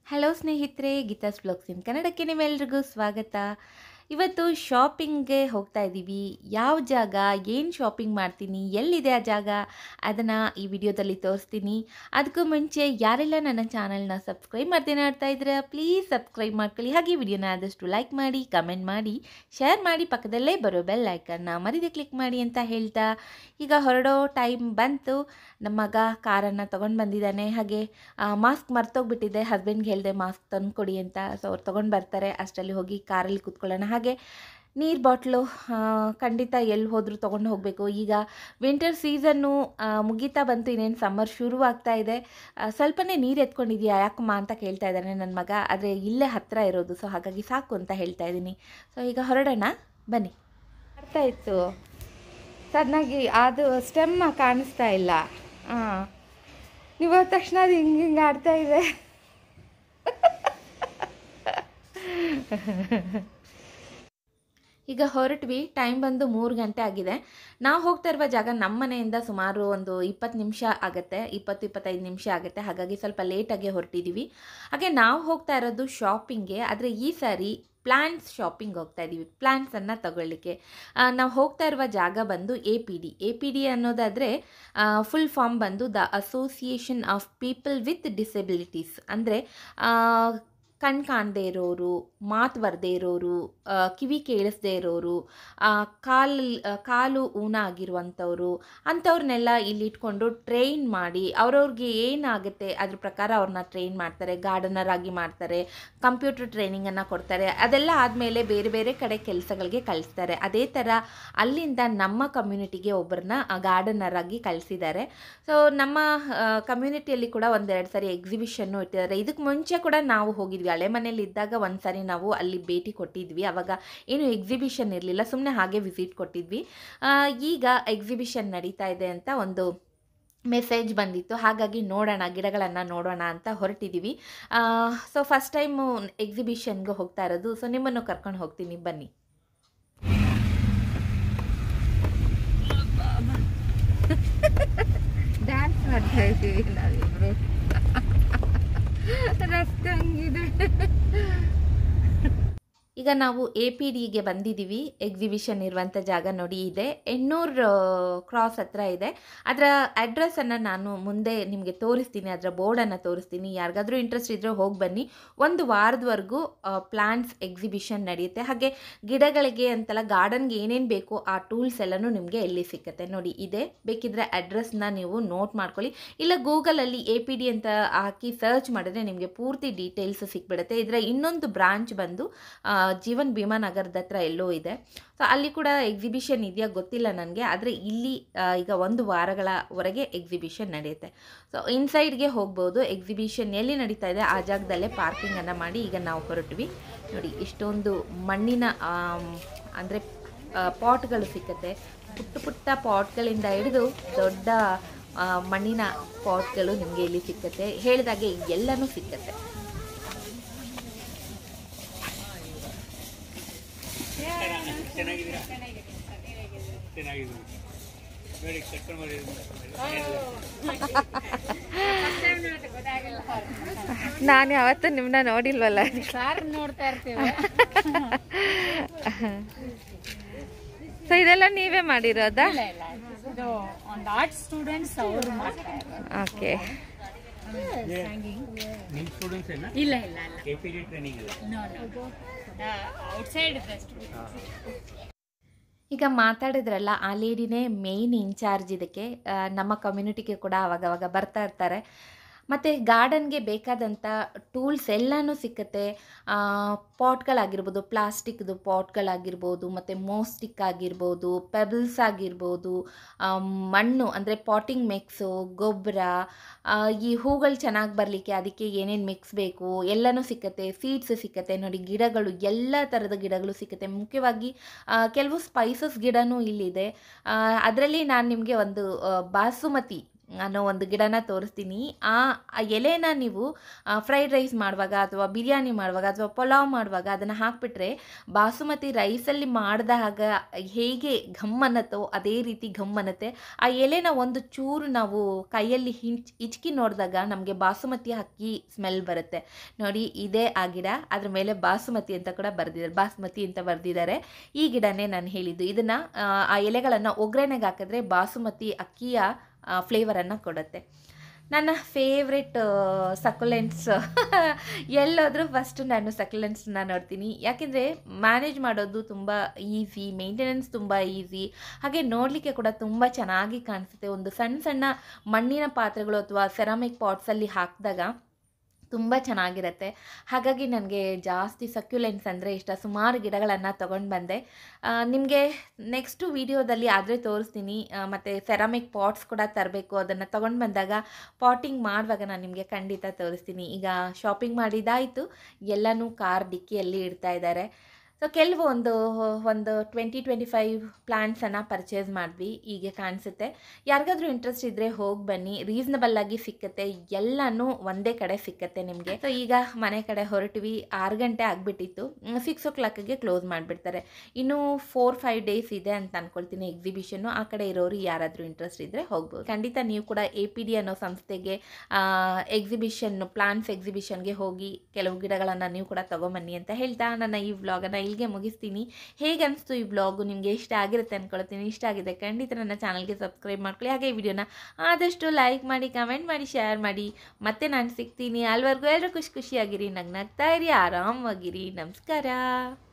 hello ಸ್ನೇಹಿತರೆ ಗೀತಾಸ್ blogs ಇನ್ ಕನ್ನಡಕ್ಕೆ ನೀವೆಲ್ರಿಗೂ ಸ್ವಾಗತ ಇವತ್ತು ಶಾಪಿಂಗ್ಗೆ ಹೋಗ್ತಾ ಇದ್ದೀವಿ ಯಾವ ಜಾಗ ಏನು ಶಾಪಿಂಗ್ ಮಾಡ್ತೀನಿ ಎಲ್ಲಿದೆ ಆ ಜಾಗ ಅದನ್ನು ಈ ವಿಡಿಯೋದಲ್ಲಿ ತೋರಿಸ್ತೀನಿ ಅದಕ್ಕೂ ಮುಂಚೆ ಯಾರೆಲ್ಲ ನನ್ನ ಚಾನಲ್ನ ಸಬ್ಸ್ಕ್ರೈಬ್ ಮಾಡ್ತೀನಿ ನೋಡ್ತಾ ಇದ್ರೆ ಪ್ಲೀಸ್ ಸಬ್ಸ್ಕ್ರೈಬ್ ಮಾಡ್ಕೊಳ್ಳಿ ಹಾಗೆ ವಿಡಿಯೋನ ಆದಷ್ಟು ಲೈಕ್ ಮಾಡಿ ಕಮೆಂಟ್ ಮಾಡಿ ಶೇರ್ ಮಾಡಿ ಪಕ್ಕದಲ್ಲೇ ಬರೋ ಬೆಲ್ ಐಕನ್ನ ಮರಿದೆ ಕ್ಲಿಕ್ ಮಾಡಿ ಅಂತ ಹೇಳ್ತಾ ಈಗ ಹೊರಡೋ ಟೈಮ್ ಬಂತು ನಮ್ಮ ಮಗ ಕಾರನ್ನು ತೊಗೊಂಡು ಬಂದಿದ್ದಾನೆ ಹಾಗೆ ಮಾಸ್ಕ್ ಮರ್ತೋಗ್ಬಿಟ್ಟಿದೆ ಹಸ್ಬೆಂಡ್ಗೆ ಹೇಳಿದೆ ಮಾಸ್ಕ್ ತಂದು ಕೊಡಿ ಅಂತ ಸೊ ಅವ್ರು ತೊಗೊಂಡು ಬರ್ತಾರೆ ಅಷ್ಟರಲ್ಲಿ ಹೋಗಿ ಕಾರಲ್ಲಿ ಕೂತ್ಕೊಳ್ಳೋಣ ಹಾಗೆ ನೀರು ಬಾಟ್ಲು ಖಂಡಿತ ಎಲ್ಲಿ ಹೋದರೂ ತೊಗೊಂಡು ಹೋಗಬೇಕು ಈಗ ವಿಂಟರ್ ಸೀಸನ್ನು ಮುಗೀತಾ ಬಂತು ಇನ್ನೇನು ಸಮ್ಮರ್ ಶುರು ಆಗ್ತಾ ಇದೆ ಆ, ಸ್ವಲ್ಪನೇ ನೀರು ಎತ್ಕೊಂಡಿದ್ಯಾ ಯಾಕಮ್ಮ ಅಂತ ಕೇಳ್ತಾ ಇದ್ದಾನೆ ನನ್ನ ಮಗ ಆದರೆ ಇಲ್ಲೇ ಹತ್ತಿರ ಇರೋದು ಸೊ ಹಾಗಾಗಿ ಸಾಕು ಅಂತ ಹೇಳ್ತಾ ಇದ್ದೀನಿ ಸೊ ಈಗ ಹೊರಡೋಣ ಬನ್ನಿ ಅರ್ಥ ಇತ್ತು ಸಣ್ಣಾಗಿ ಅದು ಸ್ಟೆಮ್ ಕಾಣಿಸ್ತಾ ಇಲ್ಲ ಹಾಂ ನೀವು ಹೋದ ತಕ್ಷಣ ಅದು ಹಿಂಗೆ ಹಿಂಗೆ ಆಡ್ತಾ ಇದೆ ಈಗ ಹೊರಟ್ವಿ ಟೈಮ್ ಬಂದು ಮೂರು ಗಂಟೆ ಆಗಿದೆ ನಾವು ಹೋಗ್ತಾ ಇರುವ ಜಾಗ ನಮ್ಮ ಮನೆಯಿಂದ ಸುಮಾರು ಒಂದು ಇಪ್ಪತ್ತು ನಿಮಿಷ ಆಗುತ್ತೆ ಇಪ್ಪತ್ತು ಇಪ್ಪತ್ತೈದು ನಿಮಿಷ ಆಗುತ್ತೆ ಹಾಗಾಗಿ ಸ್ವಲ್ಪ ಲೇಟಾಗಿ ಹೊರಟಿದ್ದೀವಿ ಹಾಗೆ ನಾವು ಹೋಗ್ತಾ ಇರೋದು ಶಾಪಿಂಗ್ಗೆ ಆದರೆ ಈ ಸಾರಿ ಪ್ಲ್ಯಾಂಟ್ಸ್ ಶಾಪಿಂಗ್ ಹೋಗ್ತಾ ಇದ್ದೀವಿ ಪ್ಲ್ಯಾಂಟ್ಸನ್ನು ತಗೊಳ್ಳಿಕ್ಕೆ ಆ, ನಾವು ಹೋಗ್ತಾ ಇರುವ ಜಾಗ ಬಂದು A P D A P D ಅನ್ನೋದಾದರೆ ಫುಲ್ ಫಾರ್ಮ್ ಬಂದು the association of people with disabilities ಅಂದರೆ ಕಣ್ ಕಾಣದೇ ಇರೋರು ಮಾತು ಬರದೇ ಇರೋರು ಆ, ಕಿವಿ ಕೇಳಿಸ್ದೇ ಇರೋರು ಆ, ಕಾಲು ಆ, ಕಾಲು ಊನ ಆಗಿರುವಂಥವ್ರು ಅಂಥವ್ರನ್ನೆಲ್ಲ ಇಲ್ಲಿ ಇಟ್ಕೊಂಡು ಟ್ರೈನ್ ಮಾಡಿ ಅವ್ರವ್ರಿಗೆ ಏನಾಗುತ್ತೆ ಅದ್ರ ಪ್ರಕಾರ ಅವ್ರನ್ನ ಟ್ರೈನ್ ಮಾಡ್ತಾರೆ ಗಾರ್ಡನರ್ ಆಗಿ ಮಾಡ್ತಾರೆ ಕಂಪ್ಯೂಟರ್ ಟ್ರೈನಿಂಗನ್ನು ಕೊಡ್ತಾರೆ ಅದೆಲ್ಲ ಆದಮೇಲೆ ಬೇರೆ ಬೇರೆ ಕಡೆ ಕೆಲಸಗಳಿಗೆ ಕಳಿಸ್ತಾರೆ ಅದೇ ಥರ ಅಲ್ಲಿಂದ ನಮ್ಮ ಕಮ್ಯುನಿಟಿಗೆ ಒಬ್ಬರನ್ನ ಗಾರ್ಡನರ್ ಆಗಿ ಕಳಿಸಿದ್ದಾರೆ ಸೊ ನಮ್ಮ ಕಮ್ಯುನಿಟಿಯಲ್ಲಿ ಕೂಡ ಒಂದೆರಡು ಸಾರಿ ಎಕ್ಸಿಬಿಷನ್ನು ಇಟ್ಟಿದ್ದಾರೆ ಇದಕ್ಕೆ ಮುಂಚೆ ಕೂಡ ನಾವು ಹೋಗಿದ್ವಿ ಹಳೆ ಮನೇಲಿ ಇದ್ದಾಗ ಒಂದು ಸಾರಿ ನಾವು ಅಲ್ಲಿ ಭೇಟಿ ಕೊಟ್ಟಿದ್ವಿ ಅವಾಗ ಏನು ಎಕ್ಸಿಬಿಷನ್ ಇರಲಿಲ್ಲ ಸುಮ್ಮನೆ ಹಾಗೆ ವಿಸಿಟ್ ಕೊಟ್ಟಿದ್ವಿ ಆ, ಈಗ ಎಕ್ಸಿಬಿಷನ್ ನಡೀತಾ ಇದೆ ಅಂತ ಒಂದು ಮೆಸೇಜ್ ಬಂದಿತ್ತು ಹಾಗಾಗಿ ನೋಡೋಣ ಗಿಡಗಳನ್ನು ನೋಡೋಣ ಅಂತ ಹೊರಟಿದ್ದೀವಿ ಸೊ ಫಸ್ಟ್ ಟೈಮು ಎಕ್ಸಿಬಿಷನ್ಗೆ ಹೋಗ್ತಾ ಇರೋದು ಸೊ ನಿಮ್ಮನ್ನು ಕರ್ಕೊಂಡು ಹೋಗ್ತೀನಿ ಬನ್ನಿ ಡ್ಯಾನ್ಸ್ ಮಾಡ್ತಾ ಇದ್ದೀವಿ ನಾವಿಬ್ರು ರಸ್ತೆ ಹಂಗಿದೆ ಈಗ ನಾವು ಎ ಪಿ ಡಿಗೆ ಬಂದಿದ್ದೀವಿ ಎಕ್ಸಿಬಿಷನ್ ಇರುವಂಥ ಜಾಗ ನೋಡಿ ಇದೆ ಎಣ್ಣೂರು ಕ್ರಾಸ್ ಹತ್ರ ಇದೆ ಅದರ ಅಡ್ರೆಸ್ಸನ್ನು ನಾನು ಮುಂದೆ ನಿಮಗೆ ತೋರಿಸ್ತೀನಿ ಅದರ ಬೋರ್ಡನ್ನು ತೋರಿಸ್ತೀನಿ ಯಾರಿಗಾದ್ರೂ ಇಂಟ್ರೆಸ್ಟ್ ಇದ್ದರೆ ಹೋಗಿ ಬನ್ನಿ ಒಂದು ವಾರದವರೆಗೂ ಪ್ಲಾಂಟ್ಸ್ ಎಕ್ಸಿಬಿಷನ್ ನಡೆಯುತ್ತೆ ಹಾಗೆ ಗಿಡಗಳಿಗೆ ಅಂತೆಲ್ಲ ಗಾರ್ಡನ್ಗೆ ಏನೇನು ಬೇಕು ಆ ಟೂಲ್ಸ್ ಎಲ್ಲನೂ ನಿಮಗೆ ಎಲ್ಲಿ ಸಿಕ್ಕತ್ತೆ ನೋಡಿ ಇದೆ ಬೇಕಿದ್ರೆ ಅಡ್ರೆಸ್ನ ನೀವು ನೋಟ್ ಮಾಡ್ಕೊಳ್ಳಿ ಇಲ್ಲ ಗೂಗಲಲ್ಲಿ ಎ ಪಿ ಡಿ ಅಂತ ಹಾಕಿ ಸರ್ಚ್ ಮಾಡಿದ್ರೆ ನಿಮಗೆ ಪೂರ್ತಿ ಡೀಟೇಲ್ಸ್ ಸಿಕ್ಬಿಡುತ್ತೆ ಇದರ ಇನ್ನೊಂದು ಬ್ರಾಂಚ್ ಬಂದು ಆ, ಜೀವನ್ ಭೀಮಾ ನಗರದ ಹತ್ರ ಎಲ್ಲೋ ಇದೆ ಸೊ ಅಲ್ಲಿ ಕೂಡ ಎಕ್ಸಿಬಿಷನ್ ಇದೆಯಾ ಗೊತ್ತಿಲ್ಲ ನನಗೆ ಆದರೆ ಇಲ್ಲಿ ಆ, ಈಗ ಒಂದು ವಾರಗಳವರೆಗೆ ಎಕ್ಸಿಬಿಷನ್ ನಡೆಯುತ್ತೆ ಸೊ ಇನ್ಸೈಡ್ಗೆ ಹೋಗ್ಬೋದು ಎಕ್ಸಿಬಿಷನ್ ಎಲ್ಲಿ ನಡೀತಾ ಇದೆ ಆ ಜಾಗದಲ್ಲೇ ಪಾರ್ಕಿಂಗನ್ನು ಮಾಡಿ ಈಗ ನಾವು ಹೊರಟ್ವಿ ನೋಡಿ ಇಷ್ಟೊಂದು ಮಣ್ಣಿನ ಅಂದರೆ ಪಾಟ್ಗಳು ಸಿಕ್ಕತ್ತೆ ಪುಟ್ಟ ಪುಟ್ಟ ಪಾಟ್ಗಳಿಂದ ಹಿಡಿದು ದೊಡ್ಡ ಆ, ಮಣ್ಣಿನ ಪಾಟ್ಗಳು ನಿಮಗೆ ಇಲ್ಲಿ ಸಿಕ್ಕತ್ತೆ ಹೇಳಿದಾಗೆ ಎಲ್ಲನೂ ಸಿಕ್ಕತ್ತೆ ಚೆನ್ನಾಗಿದ್ದೀರಾ ಚೆನ್ನಾಗಿದ್ದೀನಿ ನೋಡಿ ಕರ್ಕೊಂಡು ಬರೀ ನಾನು ಯಾವತ್ತೂ ನಿಮ್ಮನ್ನ ನೋಡಿಲ್ವಲ್ಲ ಸಾರ್ ನೋಡ್ತಾ ಇರ್ತೀವಿ ಸೊ ಇದೆಲ್ಲ ನೀವೇ ಮಾಡಿರೋದಾ ಇಲ್ಲ ಇಲ್ಲ ಇದು ಒಂದು ಆರ್ಟ್ ಸ್ಟೂಡೆಂಟ್ಸ್ ಅವರು ಮಾಡ್ತಾ ಇರೋದು ಓಕೆ ನಿಮ್ಮ ಸ್ಟೂಡೆಂಟ್ಸ್ ಏನ ಇಲ್ಲ ಇಲ್ಲ ಇಲ್ಲ ಕೆ ಪಿ ಜಿ ಟ್ರೈನಿಂಗ್ ಇಲ್ಲ ನೋ ನೋ ಔಟ್ಸೈಡ್ ಬೆಸ್ಟ್ ಈಗ ಮಾತಾಡಿದ್ರಲ್ಲ ಆ ಲೇಡಿನೇ ಮೇಯ್ನ್ ಇನ್ಚಾರ್ಜ್ ಇದಕ್ಕೆ ಆ, ನಮ್ಮ ಕಮ್ಯುನಿಟಿಗೆ ಕೂಡ ಅವಾಗವಾಗ ಬರ್ತಾ ಇರ್ತಾರೆ ಮತ್ತು ಗಾರ್ಡನ್ಗೆ ಬೇಕಾದಂಥ ಟೂಲ್ಸ್ ಎಲ್ಲನೂ ಸಿಕ್ಕತ್ತೆ ಪಾಟ್ಗಳಾಗಿರ್ಬೋದು ಪ್ಲಾಸ್ಟಿಕ್ದು ಪಾಟ್ಗಳಾಗಿರ್ಬೋದು ಮತ್ತು ಮೋಸ್ಟಿಕ್ ಆಗಿರ್ಬೋದು ಪೆಬಲ್ಸ್ ಆಗಿರ್ಬೋದು ಆ, ಮಣ್ಣು ಅಂದರೆ ಪಾಟಿಂಗ್ ಮಿಕ್ಸು ಗೊಬ್ಬರ ಈ ಹೂಗಳು ಚೆನ್ನಾಗಿ ಬರಲಿಕ್ಕೆ ಅದಕ್ಕೆ ಏನೇನು ಮಿಕ್ಸ್ ಬೇಕು ಎಲ್ಲನೂ ಸಿಕ್ಕತ್ತೆ ಸೀಡ್ಸ್ ಸಿಕ್ಕತ್ತೆ ನೋಡಿ ಗಿಡಗಳು ಎಲ್ಲ ಥರದ ಗಿಡಗಳು ಸಿಕ್ಕತ್ತೆ ಮುಖ್ಯವಾಗಿ ಆ, ಕೆಲವು ಸ್ಪೈಸಸ್ ಗಿಡನೂ ಇಲ್ಲಿದೆ ಅದರಲ್ಲಿ ನಾನು ನಿಮಗೆ ಒಂದು ಆ, ಬಾಸುಮತಿ ಅನ್ನೋ ಒಂದು ಗಿಡನ ತೋರಿಸ್ತೀನಿ ಆ ಆ ಎಲೆನ ನೀವು ಫ್ರೈಡ್ ರೈಸ್ ಮಾಡುವಾಗ ಅಥವಾ ಬಿರಿಯಾನಿ ಮಾಡುವಾಗ ಅಥವಾ ಪಲಾವ್ ಮಾಡುವಾಗ ಅದನ್ನು ಹಾಕಿಬಿಟ್ರೆ ಬಾಸುಮತಿ ರೈಸಲ್ಲಿ ಮಾಡಿದಾಗ ಹೇಗೆ ಘಮ್ ಅನ್ನತ್ತೋ ಅದೇ ರೀತಿ ಘಮ್ ಅನ್ನತ್ತೆ ಆ ಎಲೆನ ಒಂದು ಚೂರು ನಾವು ಕೈಯಲ್ಲಿ ಹಿಂಚ್ ಹಿಚ್ಕಿ ನೋಡಿದಾಗ ನಮಗೆ ಬಾಸುಮತಿ ಅಕ್ಕಿ ಸ್ಮೆಲ್ ಬರುತ್ತೆ ನೋಡಿ ಇದೇ ಆ ಗಿಡ ಅದ್ರ ಮೇಲೆ ಬಾಸುಮತಿ ಅಂತ ಕೂಡ ಬರೆದಿದ್ದಾರೆ ಬಾಸುಮತಿ ಅಂತ ಬರೆದಿದ್ದಾರೆ ಈ ಗಿಡನೇ ನಾನು ಹೇಳಿದ್ದು ಇದನ್ನು ಆ ಎಲೆಗಳನ್ನು ಒಗ್ಗರಣೆಗೆ ಹಾಕಿದ್ರೆ ಬಾಸುಮತಿ ಅಕ್ಕಿಯ ಫ್ಲೇವರನ್ನು ಕೊಡುತ್ತೆ ನನ್ನ ಫೇವ್ರೆಟ್ ಸಕುಲೆಂಟ್ಸ್ ಎಲ್ಲೋದ್ರೂ ಫಸ್ಟು ನಾನು ಸಕುಲೆಂಟ್ಸ್ನ ನೋಡ್ತೀನಿ ಯಾಕೆಂದರೆ ಮ್ಯಾನೇಜ್ ಮಾಡೋದು ತುಂಬ ಈಸಿ ಮೇಂಟೆನೆನ್ಸ್ ತುಂಬ ಈಸಿ ಹಾಗೆ ನೋಡಲಿಕ್ಕೆ ಕೂಡ ತುಂಬ ಚೆನ್ನಾಗಿ ಕಾಣಿಸುತ್ತೆ ಒಂದು ಸಣ್ಣ ಸಣ್ಣ ಮಣ್ಣಿನ ಪಾತ್ರೆಗಳು ಅಥವಾ ಸೆರಾಮಿಕ್ ಪಾಟ್ಸಲ್ಲಿ ಹಾಕಿದಾಗ ತುಂಬ ಚೆನ್ನಾಗಿರುತ್ತೆ ಹಾಗಾಗಿ ನನಗೆ ಜಾಸ್ತಿ ಸಕ್ಯುಲೆಂಟ್ಸ್ ಅಂದರೆ ಇಷ್ಟ ಸುಮಾರು ಗಿಡಗಳನ್ನು ತೊಗೊಂಡು ಬಂದೆ ನಿಮಗೆ ನೆಕ್ಸ್ಟು ವಿಡಿಯೋದಲ್ಲಿ ಆದರೆ ತೋರಿಸ್ತೀನಿ ಮತ್ತು ಸೆರಾಮಿಕ್ ಪಾಟ್ಸ್ ಕೂಡ ತರಬೇಕು ಅದನ್ನು ತೊಗೊಂಡು ಬಂದಾಗ ಪಾಟಿಂಗ್ ಮಾಡುವಾಗ ನಾನು ನಿಮಗೆ ಖಂಡಿತ ತೋರಿಸ್ತೀನಿ ಈಗ ಶಾಪಿಂಗ್ ಮಾಡಿದ್ದಾಯಿತು ಎಲ್ಲನೂ ಕಾರ್ ಡಿಕ್ಕಿಯಲ್ಲಿ ಇಡ್ತಾ ಇದ್ದಾರೆ ಸೊ ಕೆಲವೊಂದು ಒಂದು ಟ್ವೆಂಟಿ ಟ್ವೆಂಟಿ ಫೈವ್ ಪ್ಲ್ಯಾಂಟ್ಸನ್ನು ಪರ್ಚೇಸ್ ಮಾಡಿದ್ವಿ ಹೀಗೆ ಕಾಣಿಸುತ್ತೆ ಯಾರಿಗಾದ್ರೂ ಇಂಟ್ರೆಸ್ಟ್ ಇದ್ದರೆ ಹೋಗಿ ಬನ್ನಿ ರೀಸನಬಲ್ ಆಗಿ ಸಿಕ್ಕತ್ತೆ ಎಲ್ಲನೂ ಒಂದೇ ಕಡೆ ಸಿಕ್ಕತ್ತೆ ನಿಮಗೆ ಸೊ ಈಗ ಮನೆ ಕಡೆ ಹೊರಟ್ವಿ ಆರು ಗಂಟೆ ಆಗಿಬಿಟ್ಟಿತ್ತು ಸಿಕ್ಸ್ ಓ ಕ್ಲಾಕಿಗೆ ಕ್ಲೋಸ್ ಮಾಡಿಬಿಡ್ತಾರೆ ಇನ್ನೂ ಫೋರ್ ಫೈವ್ ಡೇಸ್ ಇದೆ ಅಂತ ಅನ್ಕೊಳ್ತೀನಿ ಎಕ್ಸಿಬಿಷನ್ನು ಆ ಕಡೆ ಇರೋರು ಯಾರಾದರೂ ಇಂಟ್ರೆಸ್ಟ್ ಇದ್ದರೆ ಹೋಗ್ಬೋದು ಖಂಡಿತ ನೀವು ಕೂಡ ಎ ಪಿ ಡಿ ಅನ್ನೋ ಸಂಸ್ಥೆಗೆ ಎಕ್ಸಿಬಿಷನ್ ಪ್ಲಾಂಟ್ಸ್ ಎಕ್ಸಿಬಿಷನ್ಗೆ ಹೋಗಿ ಕೆಲವು ಗಿಡಗಳನ್ನು ನೀವು ಕೂಡ ತೊಗೊಂಬನ್ನಿ ಅಂತ ಹೇಳ್ತಾ ನನ್ನ ಈ ವ್ಲಾಗನ್ನು ಇಲ್ಲಿಗೆ ಮುಗಿಸ್ತೀನಿ ಹೇಗೆ ಅನಿಸ್ತು ಈ ವ್ಲಾಗು ನಿಮಗೆ ಇಷ್ಟ ಆಗಿರುತ್ತೆ ಅಂದ್ಕೊಳ್ತೀನಿ ಇಷ್ಟ ಆಗಿದೆ ಖಂಡಿತ ನನ್ನ ಚಾನಲ್ಗೆ ಸಬ್ಸ್ಕ್ರೈಬ್ ಮಾಡ್ಕೊಳ್ಳಿ ಹಾಗೆ ಈ ವಿಡಿಯೋನ ಆದಷ್ಟು ಲೈಕ್ ಮಾಡಿ ಕಮೆಂಟ್ ಮಾಡಿ ಶೇರ್ ಮಾಡಿ ಮತ್ತೆ ನಾನು ಸಿಗ್ತೀನಿ ಅಲ್ವರೆಗೂ ಎಲ್ಲರೂ ಖುಷಿ ಖುಷಿಯಾಗಿರಿ ನಗ್ನಗ್ತಾ ಇರಿ ಆರಾಮಾಗಿರಿ ನಮಸ್ಕಾರ